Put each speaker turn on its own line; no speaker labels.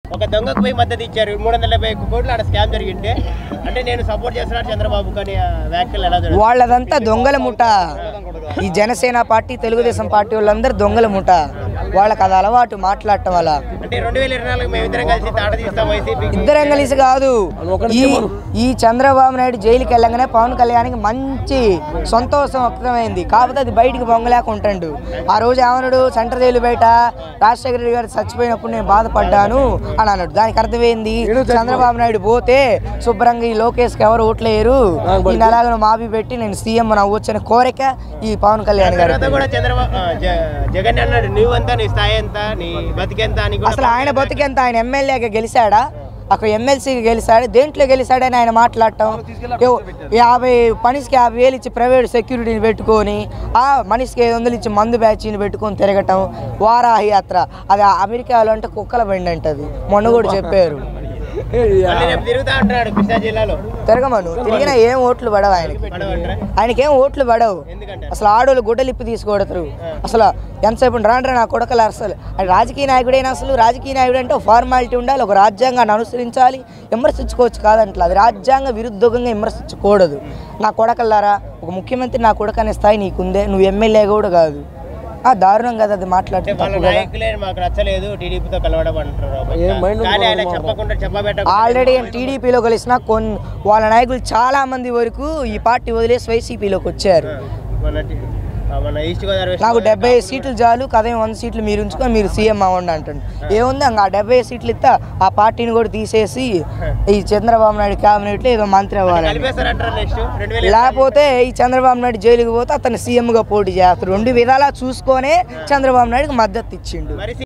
ఒక దొంగకు పోయి మద్దతు ఇచ్చారు మూడు వందల డెబ్బై ఒక్క కోట్లు ఆడ స్కామ్ జరిగింటే అంటే నేను సపోర్ట్ చేస్తున్నాను చంద్రబాబు కానీ ఆ వ్యాఖ్యలు ఎలా జరుగుతాయి
వాళ్ళదంతా దొంగల ముఠ ఈ జనసేన పార్టీ తెలుగుదేశం పార్టీ వాళ్ళందరూ దొంగల ముఠ వాళ్ళకి అది అలవాటు మాట్లాడటం వల్ల
అంటే రెండు వేల ఇరవై నాలుగు మేమిద్దరం కలిసి తాట తీస్తాం వైసీపీకి
ఇద్దరం కలిసి కాదు ఈ ఈ చంద్రబాబు నాయుడు జైలుకి వెళ్ళగానే పవన్ కళ్యాణ్కి మంచి సంతోషం వ్యక్తమైంది కాకపోతే అది బయటికి పొంగలేక ఉంటాడు ఆ రోజు ఏమన్నాడు సెంటర్ జైలు బయట రాజశేఖర రెడ్డి గారు చచ్చిపోయినప్పుడు నేను బాధపడ్డాను అని అన్నాడు దానికి అర్థమైంది చంద్రబాబు నాయుడు పోతే శుభ్రంగా ఈ లోకేష్కి ఎవరు ఓట్లేరు ఈ నెలగా మాపి పెట్టి నేను సీఎం నవ్వొచ్చని కోరిక ఈ పవన్ కళ్యాణ్ గారు
తర్వాత కూడా చంద్రబాబు ఆ, జ- జగన్ అన్నాడు నువ్వంతా నీ స్థాయి ఎంత నీ బతికెంత అని కూడా
అసలు ఆయన బతికెంత ఆయన ఎమ్మెల్యేగా గెలిచాడా అక్కడ ఎమ్మెల్సీకి గెలిచాడు దేంట్లో గెలిచాడని ఆయన మాట్లాడటం ఏవో యాభై మనిషికి యాభై వేలు ఇచ్చి ప్రైవేట్ సెక్యూరిటీని పెట్టుకొని ఆ మనిషికి ఐదు వందలు ఇచ్చి మందు బ్యాచీని పెట్టుకొని తిరగటం వారాహి యాత్ర అది అమెరికాలో అంటే కుక్కల బండి అంటది మొన్న కూడా చెప్పారు
మళ్ళీ రేపు తిరుగుతా అంటున్నాడు కృష్ణా జిల్లాలో
తిరగమను తిరిగినా ఏం ఓట్లు పడవు ఆయనకి
పడవంటారా
ఆయనకి ఏం ఓట్లు పడవు
ఎందుకంటే
అసలు ఆడోళ్ళు గుడ్డలు ఇప్పి తీసుకోడతారు అసలు ఎంతసేపు రాండ్రా నా కొడకలు అసలు ఆయన రాజకీయ నాయకుడైనా అసలు రాజకీయ నాయకుడు అంటే ఒక ఫార్మాలిటీ ఉండాలి ఒక రాజ్యాంగాన్ని అనుసరించాలి విమర్శించుకోవచ్చు కాదంట్లా అది రాజ్యాంగ విరుద్ధంగా విమర్శించకూడదు నా కొడకల్లారా ఒక ముఖ్యమంత్రి నా కొడక అనే స్థాయి నీకుందే నువ్వు ఎమ్మెల్యే కూడా కాదు ఆ దారుణం కదా అది
అంటే
మాట్లాడితే
వాళ్ళ
తప్పు కదా
నాయకులే మాకు నచ్చలేదు టీడీపీతో కలవడం అంటారు కానీ ఆయన చెప్పకుండా చెప్పబెట్ట
ఆల్రెడీ టీడీపీలో కలిసిన కొన్ని వాళ్ళ నాయకులు చాలా మంది వరకు ఈ పార్టీ వదిలేసి వైసీపీలోకి వచ్చారు
మన టి- ఆ, మన ఈస్ట్ గోదావరి వెస్ట్
నాకు డెబ్బై సీట్లు చాలు కదే వంద సీట్లు మీరు ఉంచుకొని మీరు సీఎం అవ్వండి అంటాడు ఏముంది ఇంకా ఆ డెబ్బై సీట్లు ఇస్తా ఆ పార్టీని కూడా తీసేసి ఈ చంద్రబాబు నాయుడు క్యాబినెట్లో ఏదో మంత్రి అవ్వాలి
కలిపేస్తారంటారు నెక్స్ట్ రెండు వేల
లేకపోతే ఈ చంద్రబాబు నాయుడు జైలుకి పోతే అతను సీఎంగా పోటీ చేస్తారు రెండు విధాలా చూసుకొనే చంద్రబాబు నాయుడుకి మద్దతు ఇచ్చిండు
మరి